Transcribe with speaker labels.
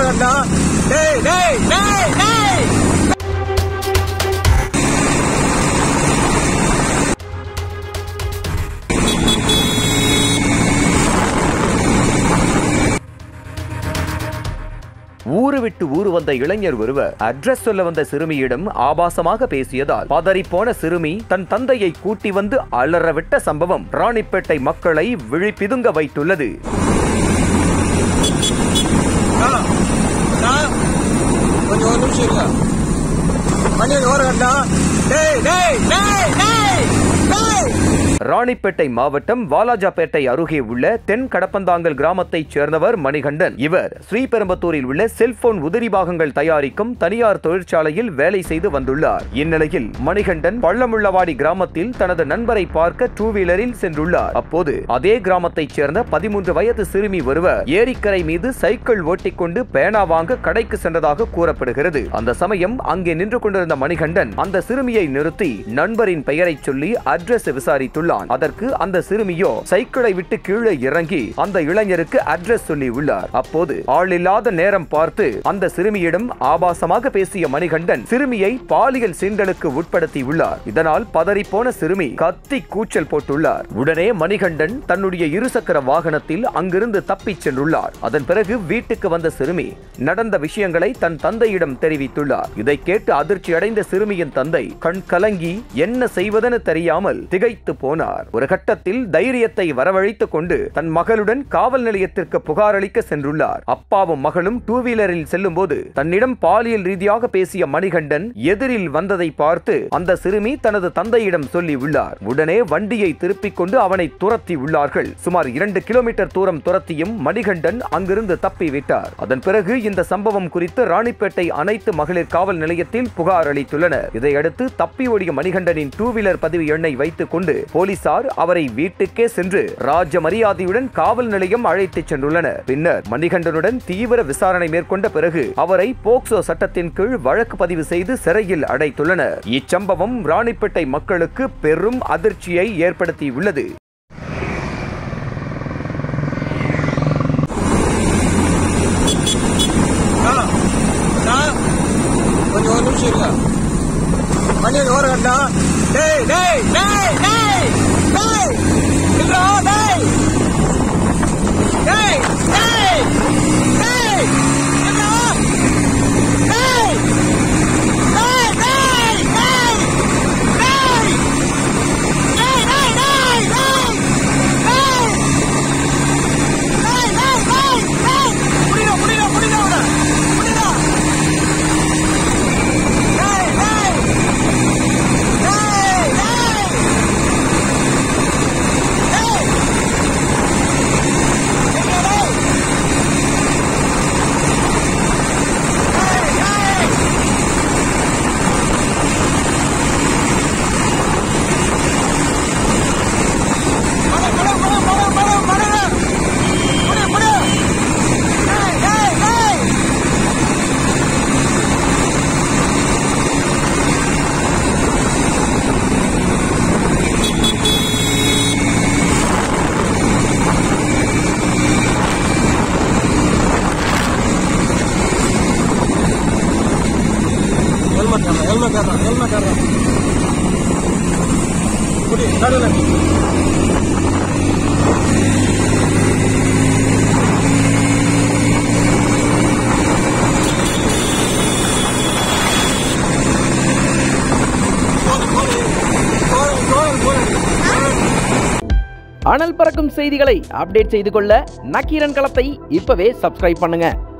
Speaker 1: ஓரகண்டா டேய் டேய் டேய் டேய்
Speaker 2: ஊரு விட்டு ஊரு வந்த இளைஞர் ஒருவர் அட்ரஸ் சொல்ல வந்த சிறுமியிடம் ஆபாசமாக பேசியதால் பதறிப்போன சிறுமி தன் தந்தையை கூட்டி வந்து அலற விட்ட சம்பவம் ராணிப்பேட்டை மக்களை விழிப்பிதுங்க வைத்துள்ளது
Speaker 1: ஆ, ஆ, கொஞ்சம் ஒரு நிமிஷம் இல்ல மணி ஓரகண்டா டேய் டேய் டேய் டேய் டேய்
Speaker 2: ராணிப்பேட்டை மாவட்டம் வாலாஜாபேட்டை அருகே உள்ள தென் கடப்பந்தாங்கல் கிராமத்தைச் சேர்ந்தவர் மணிகண்டன் இவர் ஸ்ரீபெரும்பத்தூரில் உள்ள செல்போன் உதிரி பாகங்கள் தயாரிக்கும் தனியார் தொழிற்சாலையில் வேலை செய்து வந்துள்ளார் இந்நிலையில் மணிகண்டன் பள்ளமுள்ளவாடி கிராமத்தில் தனது நண்பரை பார்க்க டூ வீலரில் சென்றுள்ளார் அப்போது அதே கிராமத்தைச் சேர்ந்த பதிமூன்று வயது சிறுமி ஒருவர் ஏரிக்கரை மீது சைக்கிள் ஓட்டிக்கொண்டு பேனா வாங்க கடைக்கு சென்றதாக கூறப்படுகிறது அந்த சமயம் அங்கே நின்று கொண்டிருந்த மணிகண்டன் அந்த சிறுமியை நிறுத்தி நண்பரின் பெயரை சொல்லி அட்ரஸ் விசாரித்துள்ளான் அதற்கு அந்த சிறுமியோ சைக்கிளை விட்டு கீழே இறங்கி அந்த இளைஞருக்கு அட்ரஸ் சொல்லி உள்ளார் அப்போது ஆள் இல்லாத நேரம் பார்த்து அந்த சிறுமியிடம் ஆபாசமாக பேசிய மணிகண்டன் சிறுமியை பாலியல் சீண்டலுக்கு உட்படுத்தி உள்ளார் இதனால் பதறிப்போன சிறுமி கத்தி கூச்சல் போட்டுள்ளார் உடனே மணிகண்டன் தன்னுடைய இருசக்கர வாகனத்தில் அங்கிருந்து தப்பிச் சென்றுள்ளார் அதன் பிறகு வீட்டுக்கு வந்த சிறுமி நடந்த விஷயங்களை தன் தந்தையிடம் தெரிவித்துள்ளார் இதை கேட்டு அதிர்ச்சி அடைந்த சிறுமியின் தந்தை கண் கலங்கி என்ன செய்வதென தெரியாமல் திகைத்து போனார் ஒரு கட்டத்தில் தைரியத்தை வரவழைத்துக் கொண்டு தன் மகளுடன் காவல் நிலையத்திற்கு புகார் அளிக்க சென்றுள்ளார் அப்பாவும் மகளும் டூ வீலரில் செல்லும் போது தன்னிடம் பாலியல் ரீதியாக பேசிய மணிகண்டன் எதிரில் வந்ததை பார்த்து அந்த சிறுமி தனது தந்தையிடம் சொல்லி உள்ளார் உடனே வண்டியை திருப்பிக் கொண்டு அவனை துரத்தி உள்ளார்கள் சுமார் இரண்டு கிலோமீட்டர் தூரம் துரத்தியும் மணிகண்டன் அங்கிருந்து தப்பி விட்டார் அதன் பிறகு இந்த சம்பவம் குறித்து ராணிப்பேட்டை அனைத்து மகளிர் காவல் நிலையத்தில் புகார் அளித்துள்ளனர் இதையடுத்து தப்பி ஓடிய மணிகண்டனின் டூ வீலர் பதிவு எண்ணை வைத்துக் கொண்டு போலீசார் அவரை வீட்டுக்கே சென்று ராஜ மரியாதையுடன் காவல் நிலையம் அழைத்துச் சென்றுள்ளனர் பின்னர் மணிகண்டனுடன் தீவிர விசாரணை மேற்கொண்ட பிறகு அவரை போக்சோ சட்டத்தின் கீழ் வழக்கு பதிவு செய்து சிறையில் அடைத்துள்ளனர் இச்சம்பவம் ராணிப்பேட்டை மக்களுக்கு பெரும் அதிர்ச்சியை ஏற்படுத்தியுள்ளது
Speaker 1: ஆ, ஆ, கொஞ்சம் ஒரு நிமிஷம் இல்ல மணி ஓரகண்டா டேய் டேய் டேய் டேய் டேய் இல்லடா டேய் டேய் டேய் டேய் இல்லடா டேய் டேய் டேய் டேய் டேய் டேய் டேய் டேய் டேய் டேய் டேய் டேய் டேய் டேய் முடியல முடியல முடியல அவன முடியல டேய் டேய் டேய் டேய் டேய் ஹெல்மெட் காரணம் ஹெல்மெட் காரணம் ஹெல்மெட் காரணம் குடி நடுவில்
Speaker 3: அனல் பறக்கும் செய்திகளை அப்டேட் செய்து கொள்ள நக்கீரன் களத்தை இப்பவே சப்ஸ்கிரைப் பண்ணுங்க